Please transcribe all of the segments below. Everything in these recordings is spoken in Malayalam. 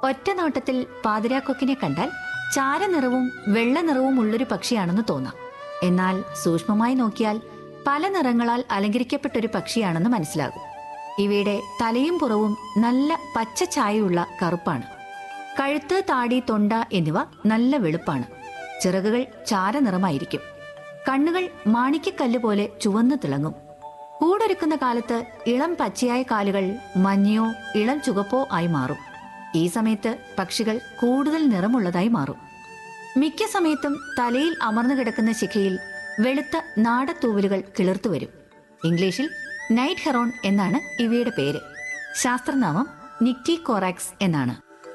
ഒറ്റ നോട്ടത്തിൽ പാതിരാക്കൊക്കിനെ കണ്ടാൽ ചാരനിറവും വെള്ള നിറവും ഉള്ളൊരു പക്ഷിയാണെന്ന് തോന്നാം എന്നാൽ സൂക്ഷ്മമായി നോക്കിയാൽ പല നിറങ്ങളാൽ അലങ്കരിക്കപ്പെട്ടൊരു പക്ഷിയാണെന്ന് മനസ്സിലാകും ഇവയുടെ തലയും പുറവും നല്ല പച്ച ഛായയുള്ള കറുപ്പാണ് കഴുത്ത് താടി തൊണ്ട എന്നിവ നല്ല വെളുപ്പാണ് ചിറകുകൾ ചാരനിറമായിരിക്കും കണ്ണുകൾ മാണിക്കക്കല്ല് പോലെ ചുവന്നു തിളങ്ങും കൂടൊരുക്കുന്ന കാലത്ത് ഇളം പച്ചയായ കാലുകൾ മഞ്ഞയോ ഇളം ചുവപ്പോ ആയി മാറും ഈ സമയത്ത് പക്ഷികൾ കൂടുതൽ നിറമുള്ളതായി മാറും മിക്ക സമയത്തും തലയിൽ അമർന്നു കിടക്കുന്ന ശിഖയിൽ വെളുത്ത നാടത്തൂവലുകൾ കിളിർത്തു വരും ഇംഗ്ലീഷിൽ നൈറ്റ് ഹെറോൺ എന്നാണ് ഇവയുടെ പേര് ശാസ്ത്രനാമം നിക്റ്റി കോറാക്സ് എന്നാണ്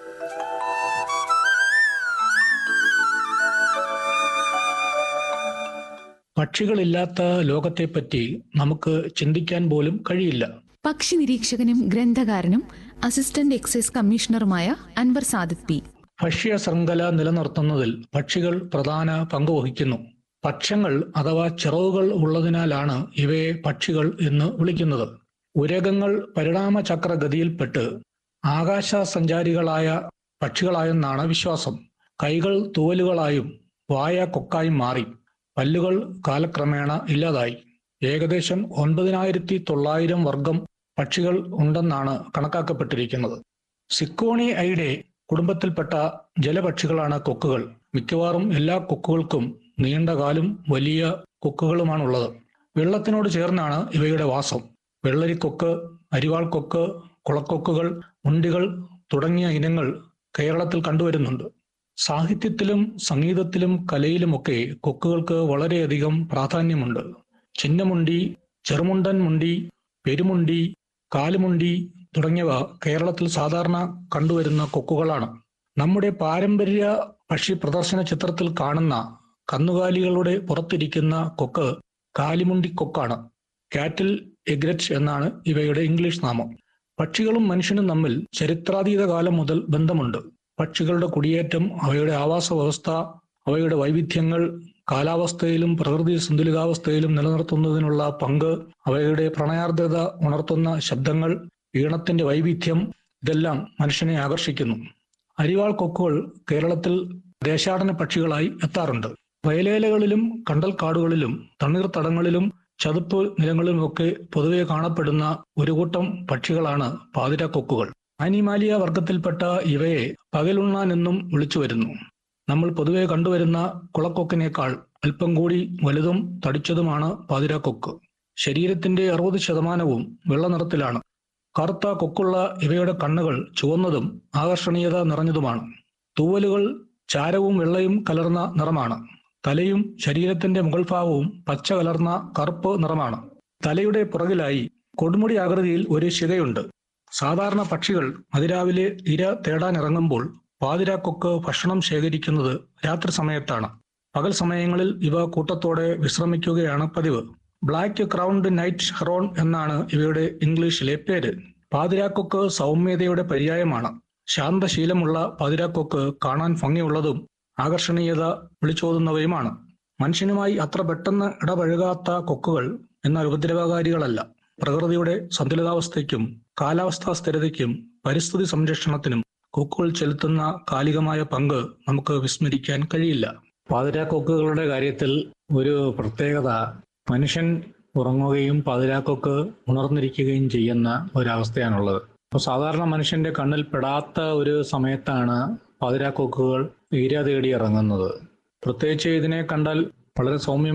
പക്ഷികളില്ലാത്ത ലോകത്തെപ്പറ്റി നമുക്ക് ചിന്തിക്കാൻ പോലും കഴിയില്ല പക്ഷി നിരീക്ഷകനും ഗ്രന്ഥകാരനും അസിസ്റ്റന്റ് എക്സൈസ് കമ്മീഷണറുമായ അൻവർ സാദിഖ് പി ഭക്ഷ്യ ശൃംഖല നിലനിർത്തുന്നതിൽ പക്ഷികൾ പ്രധാന പങ്ക് വഹിക്കുന്നു പക്ഷങ്ങൾ അഥവാ ചിറവുകൾ ഉള്ളതിനാലാണ് ഇവയെ പക്ഷികൾ എന്ന് വിളിക്കുന്നത് ഉരകങ്ങൾ പരിണാമചക്രഗതിയിൽപ്പെട്ട് ആകാശ സഞ്ചാരികളായ പക്ഷികളായെന്നാണ് വിശ്വാസം കൈകൾ തൂവലുകളായും വായ കൊക്കായും മാറി പല്ലുകൾ കാലക്രമേണ ഇല്ലാതായി ഏകദേശം ഒൻപതിനായിരത്തി തൊള്ളായിരം വർഗം പക്ഷികൾ ഉണ്ടെന്നാണ് കണക്കാക്കപ്പെട്ടിരിക്കുന്നത് സിക്കോണി ഐഡെ കുടുംബത്തിൽപ്പെട്ട ജലപക്ഷികളാണ് കൊക്കുകൾ മിക്കവാറും എല്ലാ കൊക്കുകൾക്കും നീണ്ട കാലും വലിയ കൊക്കുകളുമാണുള്ളത് വെള്ളത്തിനോട് ചേർന്നാണ് ഇവയുടെ വാസം വെള്ളരിക്കൊക്ക് അരിവാൾ കൊക്ക് കുളക്കൊക്കുകൾ ഉണ്ടികൾ തുടങ്ങിയ ഇനങ്ങൾ കേരളത്തിൽ കണ്ടുവരുന്നുണ്ട് സാഹിത്യത്തിലും സംഗീതത്തിലും കലയിലുമൊക്കെ കൊക്കുകൾക്ക് വളരെയധികം പ്രാധാന്യമുണ്ട് ചിന്നമുണ്ടി ചെറുമുണ്ടൻ മുണ്ടി പെരുമുണ്ടി കാലുമുണ്ടി തുടങ്ങിയവ കേരളത്തിൽ സാധാരണ കണ്ടുവരുന്ന കൊക്കുകളാണ് നമ്മുടെ പാരമ്പര്യ പക്ഷി പ്രദർശന ചിത്രത്തിൽ കാണുന്ന കന്നുകാലികളുടെ പുറത്തിരിക്കുന്ന കൊക്ക് കാലിമുണ്ടി കൊക്കാണ് കാറ്റിൽ എഗ്രറ്റ് എന്നാണ് ഇവയുടെ ഇംഗ്ലീഷ് നാമം പക്ഷികളും മനുഷ്യനും തമ്മിൽ ചരിത്രാതീത കാലം മുതൽ ബന്ധമുണ്ട് പക്ഷികളുടെ കുടിയേറ്റം അവയുടെ ആവാസ വ്യവസ്ഥ അവയുടെ വൈവിധ്യങ്ങൾ കാലാവസ്ഥയിലും പ്രകൃതി സന്തുലിതാവസ്ഥയിലും നിലനിർത്തുന്നതിനുള്ള പങ്ക് അവയുടെ പ്രണയാർദ്രത ഉണർത്തുന്ന ശബ്ദങ്ങൾ ഈണത്തിന്റെ വൈവിധ്യം ഇതെല്ലാം മനുഷ്യനെ ആകർഷിക്കുന്നു അരിവാൾ കൊക്കുകൾ കേരളത്തിൽ ദേശാടന പക്ഷികളായി എത്താറുണ്ട് വയലേലകളിലും കണ്ടൽക്കാടുകളിലും തണ്ണീർത്തടങ്ങളിലും ചതുപ്പ് നിലങ്ങളിലുമൊക്കെ പൊതുവെ കാണപ്പെടുന്ന ഒരു കൂട്ടം പക്ഷികളാണ് പാതിരാക്കൊക്കുകൾ ആനിമാലിയ വർഗത്തിൽപ്പെട്ട ഇവയെ പകലുണ്ണാൻ എന്നും വിളിച്ചു വരുന്നു നമ്മൾ പൊതുവെ കണ്ടുവരുന്ന കുളക്കൊക്കിനേക്കാൾ അല്പം കൂടി വലുതും തടിച്ചതുമാണ് പാതിരാക്കൊക്ക് ശരീരത്തിന്റെ അറുപത് ശതമാനവും വെള്ള നിറത്തിലാണ് കറുത്ത കൊക്കുള്ള ഇവയുടെ കണ്ണുകൾ ചുവന്നതും ആകർഷണീയത നിറഞ്ഞതുമാണ് തൂവലുകൾ ചാരവും വെള്ളയും കലർന്ന നിറമാണ് തലയും ശരീരത്തിന്റെ മുകൾ ഭാഗവും പച്ച കലർന്ന കറുപ്പ് നിറമാണ് തലയുടെ പുറകിലായി കൊടുമുടി ആകൃതിയിൽ ഒരു ശിഖയുണ്ട് സാധാരണ പക്ഷികൾ അതിരാവിലെ ഇര തേടാനിറങ്ങുമ്പോൾ പാതിരാക്കൊക്ക് ഭക്ഷണം ശേഖരിക്കുന്നത് രാത്രി സമയത്താണ് പകൽ സമയങ്ങളിൽ ഇവ കൂട്ടത്തോടെ വിശ്രമിക്കുകയാണ് പതിവ് ബ്ലാക്ക് ക്രൗണ്ട് നൈറ്റ് ഹെറോൺ എന്നാണ് ഇവയുടെ ഇംഗ്ലീഷിലെ പേര് പാതിരാക്കൊക്ക് സൗമ്യതയുടെ പര്യായമാണ് ശാന്തശീലമുള്ള പാതിരാക്കൊക്ക് കാണാൻ ഭംഗിയുള്ളതും ആകർഷണീയത വിളിച്ചോതുന്നവയുമാണ് മനുഷ്യനുമായി അത്ര പെട്ടെന്ന് ഇടപഴകാത്ത കൊക്കുകൾ എന്നാൽ ഉപദ്രവകാരികളല്ല പ്രകൃതിയുടെ സന്തുലിതാവസ്ഥയ്ക്കും കാലാവസ്ഥാ സ്ഥിരതയ്ക്കും പരിസ്ഥിതി സംരക്ഷണത്തിനും കൊക്കുകൾ ചെലുത്തുന്ന കാലികമായ പങ്ക് നമുക്ക് വിസ്മരിക്കാൻ കഴിയില്ല പാതിരാക്കൊക്കുകളുടെ കാര്യത്തിൽ ഒരു പ്രത്യേകത മനുഷ്യൻ ഉറങ്ങുകയും പാതിരാക്കൊക്ക് ഉണർന്നിരിക്കുകയും ചെയ്യുന്ന ഒരവസ്ഥയാണുള്ളത് അപ്പോൾ സാധാരണ മനുഷ്യന്റെ കണ്ണിൽ പെടാത്ത ഒരു സമയത്താണ് പാതിരാക്കൊക്കുകൾ ഈര തേടി ഇറങ്ങുന്നത് പ്രത്യേകിച്ച് ഇതിനെ കണ്ടാൽ വളരെ സൗമ്യം